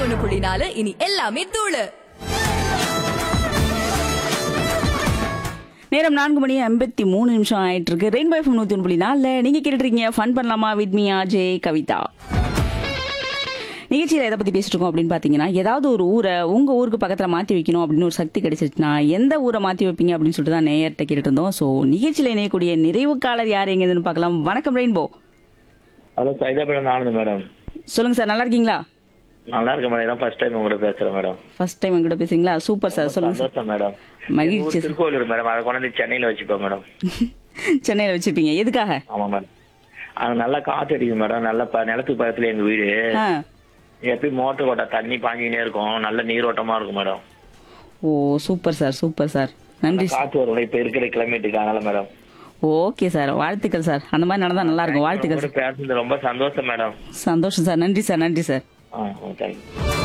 ஒண்ணு புள்ளி நாலு இனி எல்லாமே தூளு நேரம் நான்கு மணி ஐம்பத்தி மூணு நிமிஷம் ஆயிட்டு இருக்கு ரெயின் பை நூத்தி ஒன்று புள்ளி நாலில் நீங்க கேட்டுட்டு இருக்கீங்க ஃபன் பண்ணலாமா வித் மீ ஜே கவிதா நிகழ்ச்சியில் எதை பத்தி பேசிட்டு இருக்கோம் அப்படின்னு பாத்தீங்கன்னா ஏதாவது ஒரு ஊரை உங்க ஊருக்கு பக்கத்துல மாத்தி வைக்கணும் அப்படின்னு ஒரு சக்தி கிடைச்சிருச்சுன்னா எந்த ஊரை மாத்தி வைப்பீங்க அப்படின்னு சொல்லிட்டு தான் நேயர்கிட்ட கேட்டுட்டு இருந்தோம் ஸோ நிகழ்ச்சியில் இணையக்கூடிய நிறைவுக்காளர் யார் எங்கன்னு பார்க்கலாம் வணக்கம் rainbow hello Saidapuram Anand madam சொல்லுங்க சார் நல்லா இருக்கீங்களா நல்லா இருக்கு மேடம் இதான் ஃபர்ஸ்ட் டைம் உங்கள்கிட்ட பேசுறேன் மேடம் ஃபர்ஸ்ட் டைம் எங்கிட்ட பேசுறீங்களா சூப்பர் சார் சொல்லுங்க சார் சந்தோஷம் மேடம் மகிழ்ச்சி எங்க ஊர் திருக்கோவிலூர் மேடம் அதை கொண்டு வந்து சென்னையில வச்சுப்போம் மேடம் சென்னையில வச்சிருப்பீங்க எதுக்காக ஆமா மேடம் அது நல்லா காத்து அடிக்கும் மேடம் நல்ல ப- நிலத்துக்கு பக்கத்துல எங்க வீடு ஆ எப்பயும் மோட்டர் ஓட்ட தண்ணி பாஞ்சினே இருக்கும் நல்ல நீரோட்டமா இருக்கும் மேடம் ஓ சூப்பர் சார் சூப்பர் சார் நன்றி சார் காத்து வரும் இப்ப இருக்கிற கிளைமேட்டுக்கு அதனால மேடம் ஓகே சார் வாழ்த்துக்கள் சார் அந்த மாதிரி நடந்தா நல்லா இருக்கும் வாழ்த்துக்கள் உங்கள்கிட்ட பேசுனது ரொம்ப சந்தோஷம் மேடம் சந்தோஷம் சார் நன்றி சார் நன்றி சார் ஆ தேங்க்யூ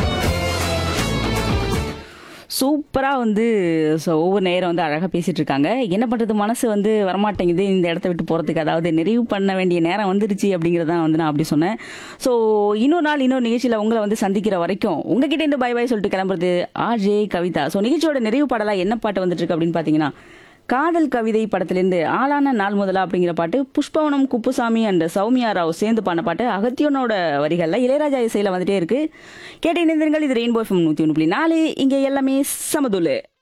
சூப்பரா வந்து so ஒவ்வொரு நேரம் வந்து அழகா பேசிட்டு இருக்காங்க என்ன பண்றது மனசு வந்து வரமாட்டேங்குது இந்த இடத்த விட்டு போறதுக்கு அதாவது நிறைவு பண்ண வேண்டிய நேரம் வந்துருச்சு அப்படிங்கறத வந்து நான் அப்படி சொன்னேன் ஸோ இன்னொரு நாள் இன்னொரு நிகழ்ச்சியில உங்களை வந்து சந்திக்கிற வரைக்கும் உங்ககிட்ட இருந்து பை பை சொல்லிட்டு கிளம்புறது ஆர்ஜே கவிதா ஸோ நிகழ்ச்சியோட நிறைவு பாடலா என்ன பாட்டு வந்துட்டு இருக்கு அப்படின்னு பாத்தீங்கன்னா காதல் கவிதை படத்திலிருந்து ஆளான நாள் முதலா அப்படிங்கிற பாட்டு புஷ்பவனம் குப்புசாமி அண்ட் சௌமியா ராவ் சேர்ந்து பாடின பாட்டு அகத்தியனோட வரிகள்ல இளையராஜா இசையில வந்துட்டே இருக்கு கேட்டு இணைந்திருங்கள் இது ரெயின்போ எஃப்எம் நூத்தி ஒன்று புள்ளி நாலு இங்க எல்லாமே சமதுலு